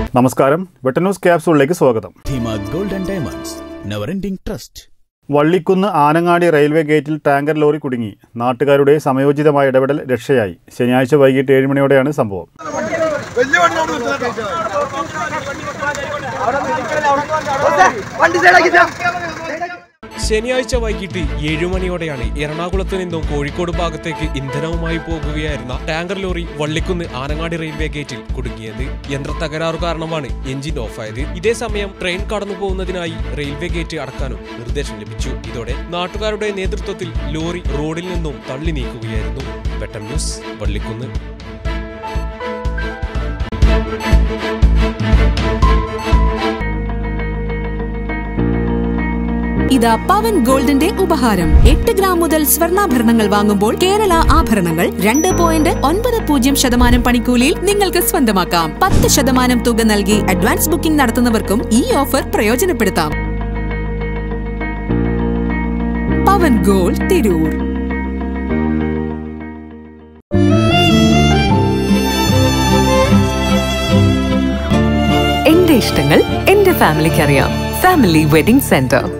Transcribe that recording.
നമസ്കാരം വെട്ട ന്യൂസ് ക്യാപ്സൂളിലേക്ക് സ്വാഗതം ധീമ gold and diamonds never ending trust Vallikkunnu Anangadi railway ഗേറ്റിൽ ടാങ്കർ ലോറി കുടുങ്ങി നാട്ടുകാരുടെ സമയോചിതമായ ഇടപെടൽ രക്ഷയായി ശനിയാഴ്ച വൈകിട്ട് ഏഴ് മണിയോടെയാണ് സംഭവം ശനിയാഴ്ച വൈകിട്ട് ഏഴുമണിയോടെയാണ് എറണാകുളത്ത് നിന്നും കോഴിക്കോട് ഭാഗത്തേക്ക് ഇന്ധനവുമായി പോകുകയായിരുന്ന tanker lorry Vallikkunnu Anangadi railway ഗേറ്റിൽ കുടുങ്ങിയത് യന്ത്ര തകരാറു കാരണമാണ് എഞ്ചിൻ ഓഫായത് ഇതേ സമയം ട്രെയിൻ കടന്നു പോകുന്നതിനായി റെയിൽവേ ഗേറ്റ് അടക്കാനും നിർദ്ദേശം ലഭിച്ചു ഇതോടെ നാട്ടുകാരുടെ നേതൃത്വത്തിൽ ലോറി റോഡിൽ നിന്നും തള്ളി നീക്കുകയായിരുന്നു വെട്ടം ന്യൂസ് വള്ളിക്കുന്ന് ഇതാ പവൻ ഗോൾഡിന്റെ ഉപഹാരം എട്ട് ഗ്രാം മുതൽ സ്വർണ്ണാഭരണങ്ങൾ വാങ്ങുമ്പോൾ കേരള ആഭരണങ്ങൾ രണ്ട് പോയിന്റ് ഒൻപത് പൂജ്യം ശതമാനം പണിക്കൂലിയിൽ നിങ്ങൾക്ക് സ്വന്തമാക്കാം പത്ത് ശതമാനം തുക നൽകി അഡ്വാൻസ് ബുക്കിംഗ് നടത്തുന്നവർക്കും ഈ ഓഫർ പ്രയോജനപ്പെടുത്താം പവൻ ഗോൾഡ് തിരൂർ എന്റെ ഇഷ്ടങ്ങൾ എന്റെ ഫാമിലിക്ക് അറിയാം ഫാമിലി വെഡിംഗ് സെന്റർ